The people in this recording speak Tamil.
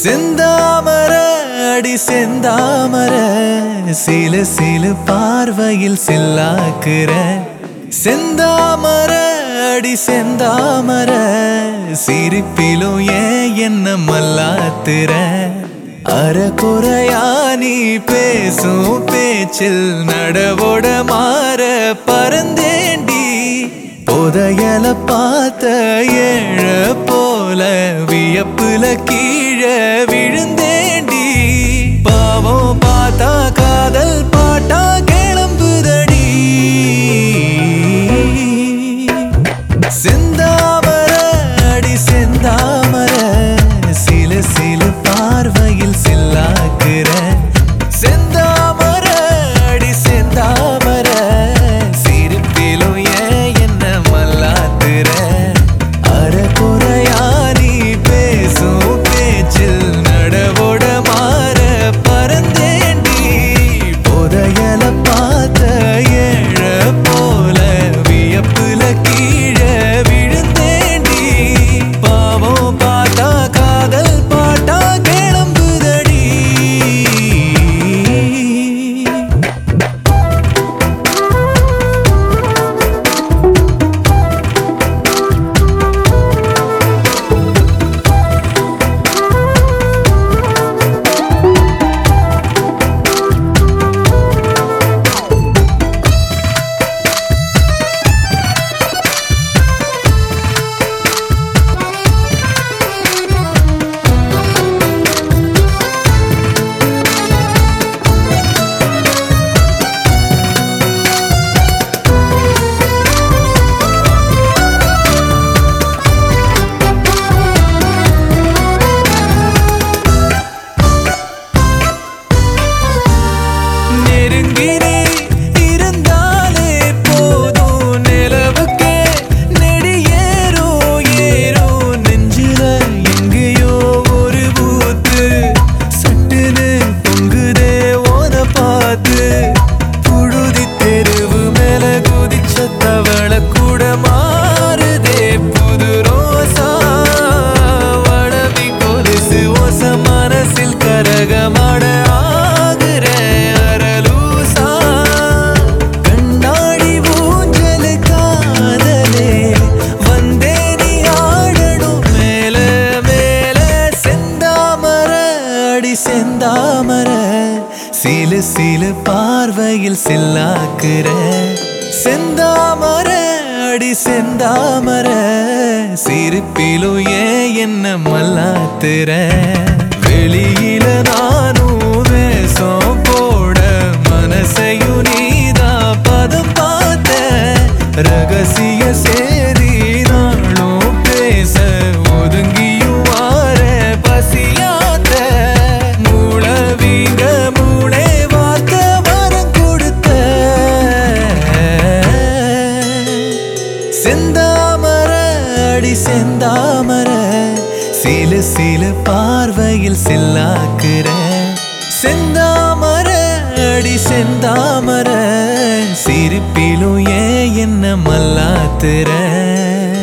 செந்தாமர அடி செந்தாமர சில சில பார்வையில் சில்லாக்குற செந்தாமர அடி செந்தாமர சிரிப்பிலும் ஏன் என்ன மல்லாத்துற அறகுறையா நீ பேசும் பேச்சில் நடவோட மாற பறந்தேண்டி புதையல பார்த்த ஏழ போல வியப்புல கீழே விழுந்தேண்டி பாவம் பார்த்தா காதல் பாட்டா கிளம்புதடி செந்தாமர அடி செந்தாமர சில சில பார்வையில் சில்லாக்குற செந்தாமர அடி செந்தாமர சிரிப்பிலும் ஏன் என்ன மல்லாத்துற அறகுறையா நீ பேசும் பேச்சில் நடவோட மாற பறந்தேண்டி புதையல பார்த்த ஏழ போல வியப்புல கீழே விழுந்தேண்டி பாவம் பார்த்தா காதல் பாட்டா கிளம்புதடி நெருங்கினே இருந்தாலே போதும் நிலவுக்கே நெடியேறோ ஏறோ நெஞ்சில எங்கேயோ ஒரு பூத்து சட்டுன்னு பொங்குதே ஓன பார்த்து புழுதி தெருவு மேல குதிச்ச தவள கூட மாறுதே புது ரோசா வளவி கொலுசு ஓச மனசில் கரகமாட ஆகுற அரலூசா கண்ணாடி ஊஞ்சலு காதலே வந்தே நீ ஆடணும் மேல மேல செந்தாமர அடி செந்தாமர சிலு சிலு பார்வையில் சில்லாக்குற செந்தாமர அடி செந்தாமர சிரிப்பிலும் ஏன் என்ன மல்லாத்துற வெளியில நானும் வேஷம் போட மனசையும் நீதான் பதம் பார்த்த ரகசிய சேதி நாளும் பேச ஒதுங்கியும் வார பசியாத்த மூளவீங்க மூளை வார்த்த வரம் கொடுத்த செந்தாமர அடி செந்தாமர சில சில பார்வையில் சில்லாக்குற செந்தாமர அடி செந்தாமர சிரிப்பிலும் ஏன் என்ன மல்லாத்துற